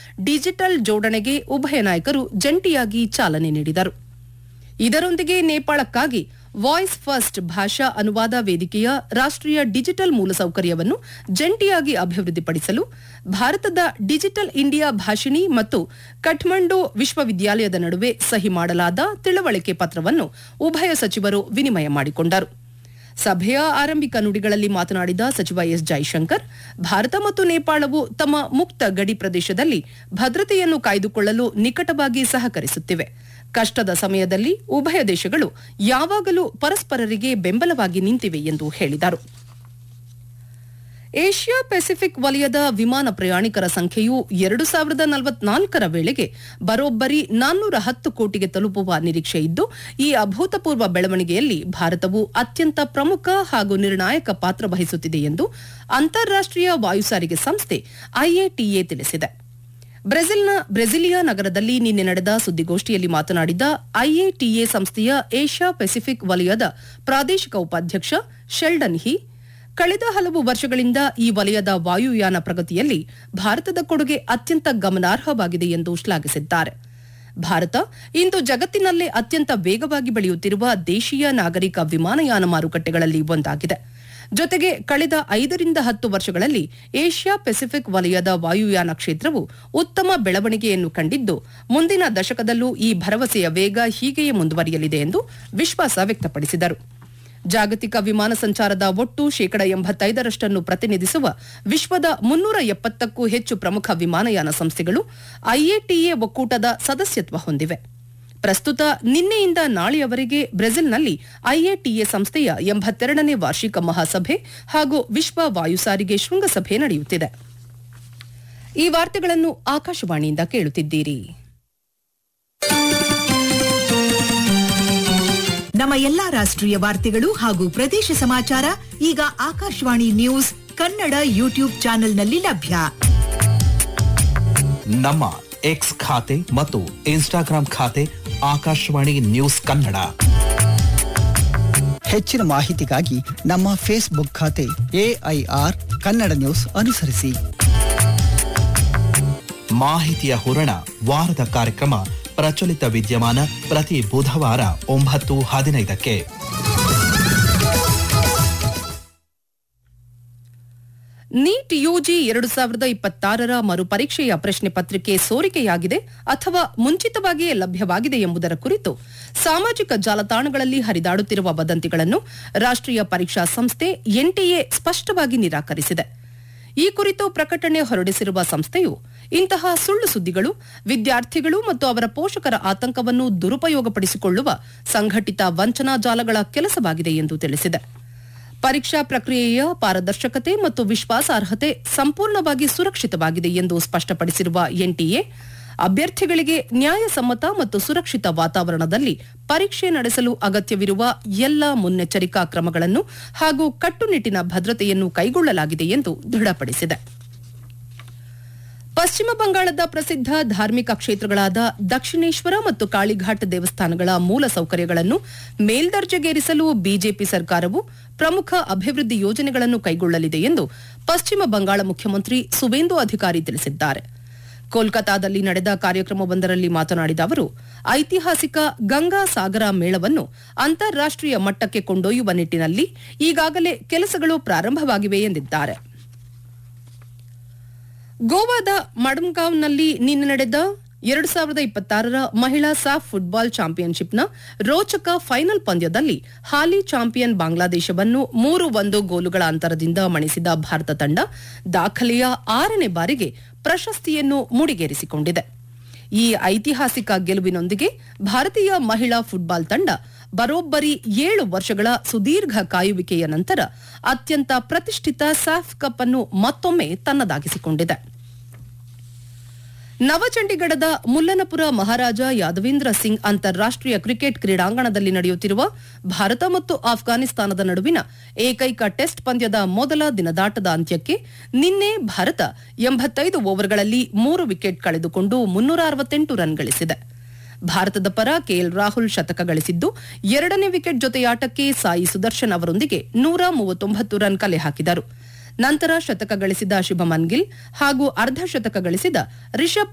digital ಜೋಡಣೆಗೆ ಉಭಯ ನಾಯಕರು ಜಂಟಿಯಾಗಿ ಚಾಲನೆ ನೀಡಿದರು ಇದರೊಂದಿಗೆ ನೇಪಾಳಕ್ಕಾಗಿ ವಾಯ್ಸ್ ಫಸ್ಟ್ ಭಾಷಾ ಅನುವಾದ ವೇದಿಕೆಯ ರಾಷ್ಟ್ರೀಯ ಡಿಜಿಟಲ್ ಮೂಲಸೌಕರ್ಯವನ್ನು ಜಂಟಿಯಾಗಿ ಅಭಿವೃದ್ಧಿಪಡಿಸಲು ಭಾರತದ ಡಿಜಿಟಲ್ ಇಂಡಿಯಾ ಭಾಷಿಣಿ ಮತ್ತು ಕಠ್ಮಂಡು ವಿಶ್ವವಿದ್ಯಾಲಯದ ನಡುವೆ ಸಹಿ ಮಾಡಲಾದ ತಿಳುವಳಿಕೆ ಪತ್ರವನ್ನು ಉಭಯ ಸಚಿವರು ವಿನಿಮಯ ಮಾಡಿಕೊಂಡರು ಸಭೆಯ ಆರಂಭಿಕ ನುಡಿಗಳಲ್ಲಿ ಮಾತನಾಡಿದ ಸಚಿವ ಎಸ್ ಜೈಶಂಕರ್ ಭಾರತ ಮತ್ತು ನೇಪಾಳವು ತಮ್ಮ ಮುಕ್ತ ಗಡಿ ಪ್ರದೇಶದಲ್ಲಿ ಭದ್ರತೆಯನ್ನು ಕಾಯ್ದುಕೊಳ್ಳಲು ನಿಕಟವಾಗಿ ಸಹಕರಿಸುತ್ತಿವೆ ಕಷ್ಟದ ಸಮಯದಲ್ಲಿ ಉಭಯ ದೇಶಗಳು ಯಾವಾಗಲೂ ಪರಸ್ಪರರಿಗೆ ಬೆಂಬಲವಾಗಿ ನಿಂತಿವೆ ಎಂದು ಹೇಳಿದರು ಏಷ್ಯಾ ಪೆಸಿಫಿಕ್ ವಲಯದ ವಿಮಾನ ಪ್ರಯಾಣಿಕರ ಸಂಖ್ಯೆಯು ಎರಡು ಸಾವಿರದ ನಲವತ್ನಾಲ್ಕರ ವೇಳೆಗೆ ಬರೋಬ್ಬರಿ ನಾನ್ನೂರ ಹತ್ತು ಕೋಟಿಗೆ ತಲುಪುವ ನಿರೀಕ್ಷೆ ಇದ್ದು ಈ ಅಭೂತಪೂರ್ವ ಬೆಳವಣಿಗೆಯಲ್ಲಿ ಭಾರತವು ಅತ್ಯಂತ ಪ್ರಮುಖ ಹಾಗೂ ನಿರ್ಣಾಯಕ ಪಾತ್ರ ವಹಿಸುತ್ತಿದೆ ಎಂದು ಅಂತಾರಾಷ್ಟೀಯ ವಾಯುಸಾರಿಗೆ ಸಂಸ್ಥೆ ಐಎಟಿಎ ತಿಳಿಸಿದೆ ಬ್ರೆಜಿಲ್ನ ಬ್ರೆಸಿಲಿಯಾ ನಗರದಲ್ಲಿ ನಿನ್ನೆ ನಡೆದ ಸುದ್ದಿಗೋಷ್ಠಿಯಲ್ಲಿ ಮಾತನಾಡಿದ ಐಎಟಿಎ ಸಂಸ್ಥೆಯ ಏಷ್ಯಾ ಪೆಸಿಫಿಕ್ ವಲಯದ ಪ್ರಾದೇಶಿಕ ಉಪಾಧ್ಯಕ್ಷ ಶೆಲ್ಡನ್ ಹಿ ಕಳೆದ ಹಲವು ವರ್ಷಗಳಿಂದ ಈ ವಲಯದ ವಾಯುಯಾನ ಪ್ರಗತಿಯಲ್ಲಿ ಭಾರತದ ಕೊಡುಗೆ ಅತ್ಯಂತ ಗಮನಾರ್ಹವಾಗಿದೆ ಎಂದು ಶ್ಲಾಘಿಸಿದ್ದಾರೆ ಭಾರತ ಇಂದು ಜಗತ್ತಿನಲ್ಲೇ ಅತ್ಯಂತ ವೇಗವಾಗಿ ಬೆಳೆಯುತ್ತಿರುವ ದೇಶೀಯ ನಾಗರಿಕ ವಿಮಾನಯಾನ ಮಾರುಕಟ್ಟೆಗಳಲ್ಲಿ ಒಂದಾಗಿದೆ ಜೊತೆಗೆ ಕಳೆದ ಐದರಿಂದ ಹತ್ತು ವರ್ಷಗಳಲ್ಲಿ ಏಷ್ಯಾ ಪೆಸಿಫಿಕ್ ವಲಯದ ವಾಯುಯಾನ ಕ್ಷೇತ್ರವು ಉತ್ತಮ ಬೆಳವಣಿಗೆಯನ್ನು ಕಂಡಿದ್ದು ಮುಂದಿನ ದಶಕದಲ್ಲೂ ಈ ಭರವಸೆಯ ವೇಗ ಹೀಗೆಯೇ ಮುಂದುವರಿಯಲಿದೆ ಎಂದು ವಿಶ್ವಾಸ ವ್ಯಕ್ತಪಡಿಸಿದರು ಜಾಗತಿಕ ವಿಮಾನ ಸಂಚಾರದ ಒಟ್ಟು ಶೇಕಡ ಎಂಬತ್ತೈದರಷ್ಟನ್ನು ಪ್ರತಿನಿಧಿಸುವ ವಿಶ್ವದ ಮುನ್ನೂರ ಎಪ್ಪತ್ತಕ್ಕೂ ಹೆಚ್ಚು ಪ್ರಮುಖ ವಿಮಾನಯಾನ ಸಂಸ್ಥೆಗಳು ಐಎಟಿಎ ಒಕ್ಕೂಟದ ಸದಸ್ಯತ್ವ ಹೊಂದಿವೆ ಪ್ರಸ್ತುತ ನಿನ್ನೆಯಿಂದ ನಾಳೆಯವರೆಗೆ ಬ್ರೆಜಿಲ್ನಲ್ಲಿ ಐಎಟಿಎ ಸಂಸ್ಥೆಯ ಎಂಬತ್ತೆರಡನೇ ವಾರ್ಷಿಕ ಮಹಾಸಭೆ ಹಾಗೂ ವಿಶ್ವ ವಾಯುಸಾರಿಗೆ ಶೃಂಗಸಭೆ ನಡೆಯುತ್ತಿದೆ ಈ ವಾರ್ತೆಗಳನ್ನು ಆಕಾಶವಾಣಿಯಿಂದ ಕೇಳುತ್ತಿದ್ದೀರಿ ನಮ್ಮ ಎಲ್ಲಾ ರಾಷ್ಟ್ರೀಯ ವಾರ್ತೆಗಳು ಹಾಗೂ ಪ್ರದೇಶ ಸಮಾಚಾರ ಈಗ ಆಕಾಶವಾಣಿ ನ್ಯೂಸ್ ಕನ್ನಡ ಯೂಟ್ಯೂಬ್ ಚಾನೆಲ್ನಲ್ಲಿ ಲಭ್ಯ ನಮ್ಮ ಎಕ್ಸ್ ಖಾತೆ ಮತ್ತು ಇನ್ಸ್ಟಾಗ್ರಾಂ ಖಾತೆ ಆಕಾಶವಾಣಿ ನ್ಯೂಸ್ ಕನ್ನಡ ಹೆಚ್ಚಿನ ಮಾಹಿತಿಗಾಗಿ ನಮ್ಮ ಫೇಸ್ಬುಕ್ ಖಾತೆ ಎಐಆರ್ ಕನ್ನಡ ನ್ಯೂಸ್ ಅನುಸರಿಸಿ ಮಾಹಿತಿಯ ಹೂರಣ ವಾರದ ಕಾರ್ಯಕ್ರಮ ಪ್ರಚಲಿತ ವಿದ್ಯಮಾನ ಪ್ರತಿ ಬುಧವಾರ ಒಂಬತ್ತು ಹದಿನೈದಕ್ಕೆ ನೀಟ್ ಯುಜಿ ಎರಡು ಸಾವಿರದ ಇಪ್ಪತ್ತಾರರ ಮರುಪರೀಕ್ಷೆಯ ಪ್ರಶ್ನೆ ಪತ್ರಿಕೆ ಸೋರಿಕೆಯಾಗಿದೆ ಅಥವಾ ಮುಂಚಿತವಾಗಿಯೇ ಲಭ್ಯವಾಗಿದೆ ಎಂಬುದರ ಕುರಿತು ಸಾಮಾಜಿಕ ಜಾಲತಾಣಗಳಲ್ಲಿ ಹರಿದಾಡುತ್ತಿರುವ ವದಂತಿಗಳನ್ನು ರಾಷ್ಟ್ರೀಯ ಪರೀಕ್ಷಾ ಸಂಸ್ಥೆ ಎನ್ಟಿಎ ಸ್ಪಷ್ಟವಾಗಿ ನಿರಾಕರಿಸಿದೆ ಈ ಕುರಿತು ಪ್ರಕಟಣೆ ಹೊರಡಿಸಿರುವ ಸಂಸ್ಥೆಯು ಇಂತಹ ಸುಳ್ಳು ಸುದ್ದಿಗಳು ವಿದ್ಯಾರ್ಥಿಗಳು ಮತ್ತು ಅವರ ಪೋಷಕರ ಆತಂಕವನ್ನು ದುರುಪಯೋಗಪಡಿಸಿಕೊಳ್ಳುವ ಸಂಘಟಿತ ವಂಚನಾ ಜಾಲಗಳ ಕೆಲಸವಾಗಿದೆ ಎಂದು ತಿಳಿಸಿದೆ ಪರೀಕ್ಷಾ ಪ್ರಕ್ರಿಯೆಯ ಪಾರದರ್ಶಕತೆ ಮತ್ತು ವಿಶ್ವಾಸಾರ್ಹತೆ ಸಂಪೂರ್ಣವಾಗಿ ಸುರಕ್ಷಿತವಾಗಿದೆ ಎಂದು ಸ್ಪಷ್ಟಪಡಿಸಿರುವ ಎನ್ಟಿಎ ಅಭ್ಯರ್ಥಿಗಳಿಗೆ ನ್ಯಾಯಸಮ್ಮತ ಮತ್ತು ಸುರಕ್ಷಿತ ವಾತಾವರಣದಲ್ಲಿ ಪರೀಕ್ಷೆ ನಡೆಸಲು ಅಗತ್ಯವಿರುವ ಎಲ್ಲ ಮುನ್ನೆಚ್ಚರಿಕಾ ಕ್ರಮಗಳನ್ನು ಹಾಗೂ ಕಟ್ಟುನಿಟ್ಟಿನ ಭದ್ರತೆಯನ್ನು ಕೈಗೊಳ್ಳಲಾಗಿದೆ ಎಂದು ದೃಢಪಡಿಸಿದೆ ಪಶ್ಚಿಮ ಬಂಗಾಳದ ಪ್ರಸಿದ್ಧ ಧಾರ್ಮಿಕ ಕ್ಷೇತ್ರಗಳಾದ ದಕ್ಷಿಣೇಶ್ವರ ಮತ್ತು ಕಾಳಿಘಾಟ್ ದೇವಸ್ಥಾನಗಳ ಮೂಲ ಸೌಕರ್ಯಗಳನ್ನು ಮೇಲ್ದರ್ಜೆಗೇರಿಸಲು ಬಿಜೆಪಿ ಸರ್ಕಾರವು ಪ್ರಮುಖ ಅಭಿವೃದ್ಧಿ ಯೋಜನೆಗಳನ್ನು ಕೈಗೊಳ್ಳಲಿದೆ ಎಂದು ಪಶ್ಚಿಮ ಬಂಗಾಳ ಮುಖ್ಯಮಂತ್ರಿ ಸುವೇಂದು ಅಧಿಕಾರಿ ತಿಳಿಸಿದ್ದಾರೆ ಕೋಲ್ಕತಾದಲ್ಲಿ ನಡೆದ ಕಾರ್ಯಕ್ರಮವೊಂದರಲ್ಲಿ ಮಾತನಾಡಿದ ಅವರು ಐತಿಹಾಸಿಕ ಗಂಗಾ ಸಾಗರ ಮೇಳವನ್ನು ಅಂತಾರಾಷ್ಟೀಯ ಮಟ್ಟಕ್ಕೆ ಕೊಂಡೊಯ್ಯುವ ನಿಟ್ಟಿನಲ್ಲಿ ಈಗಾಗಲೇ ಕೆಲಸಗಳು ಪ್ರಾರಂಭವಾಗಿವೆ ಎಂದಿದ್ದಾರೆ ಗೋವಾದ ಮಡಂಗಾವ್ನಲ್ಲಿ ನಿನ್ನೆ ನಡೆದ ಎರಡು ಸಾವಿರದ ಇಪ್ಪತ್ತಾರರ ಮಹಿಳಾ ಸಾಫ್ ಫುಟ್ಬಾಲ್ ಚಾಂಪಿಯನ್ಶಿಪ್ನ ರೋಚಕ ಫೈನಲ್ ಪಂದ್ಯದಲ್ಲಿ ಹಾಲಿ ಚಾಂಪಿಯನ್ ಬಾಂಗ್ಲಾದೇಶವನ್ನು ಮೂರು ಒಂದು ಗೋಲುಗಳ ಅಂತರದಿಂದ ಮಣಿಸಿದ ಭಾರತ ತಂಡ ದಾಖಲೆಯ ಆರನೇ ಬಾರಿಗೆ ಪ್ರಶಸ್ತಿಯನ್ನು ಮುಡಿಗೇರಿಸಿಕೊಂಡಿದೆ ಈ ಐತಿಹಾಸಿಕ ಗೆಲುವಿನೊಂದಿಗೆ ಭಾರತೀಯ ಮಹಿಳಾ ಫುಟ್ಬಾಲ್ ತಂಡ ಬರೋಬ್ಬರಿ ಏಳು ವರ್ಷಗಳ ಸುದೀರ್ಘ ಕಾಯುವಿಕೆಯ ನಂತರ ಅತ್ಯಂತ ಪ್ರತಿಷ್ಠಿತ ಸಾಫ್ ಕಪ್ ಅನ್ನು ಮತ್ತೊಮ್ಮೆ ತನ್ನದಾಗಿಸಿಕೊಂಡಿದೆ ನವಚಂಡೀಗಢದ ಮುಲ್ಲನಪುರ ಮಹಾರಾಜ ಯಾದವೇಂದ್ರ ಸಿಂಗ್ ಅಂತಾರಾಷ್ಟೀಯ ಕ್ರಿಕೆಟ್ ಕ್ರೀಡಾಂಗಣದಲ್ಲಿ ನಡೆಯುತ್ತಿರುವ ಭಾರತ ಮತ್ತು ಆಫ್ಘಾನಿಸ್ತಾನದ ನಡುವಿನ ಏಕೈಕ ಟೆಸ್ಟ್ ಪಂದ್ಯದ ಮೊದಲ ದಿನದಾಟದ ಅಂತ್ಯಕ್ಕೆ ನಿನ್ನೆ ಭಾರತ ಎಂಬತ್ತೈದು ಓವರ್ಗಳಲ್ಲಿ ಮೂರು ವಿಕೆಟ್ ಕಳೆದುಕೊಂಡು ಮುನ್ನೂರ ಅರವತ್ತೆಂಟು ರನ್ ಗಳಿಸಿದೆ ಭಾರತದ ಪರ ಕೆಎಲ್ ರಾಹುಲ್ ಶತಕ ಗಳಿಸಿದ್ದು ಎರಡನೇ ವಿಕೆಟ್ ಜೊತೆಯಾಟಕ್ಕೆ ಸಾಯಿ ಸುದರ್ಶನ್ ಅವರೊಂದಿಗೆ ನೂರ ಮೂವತ್ತೊಂಬತ್ತು ರನ್ ಕಲೆ ಹಾಕಿದರು ನಂತರ ಶತಕ ಗಳಿಸಿದ ಶುಭಮನ್ ಗಿಲ್ ಹಾಗೂ ಅರ್ಧ ಶತಕ ಗಳಿಸಿದ ರಿಷಬ್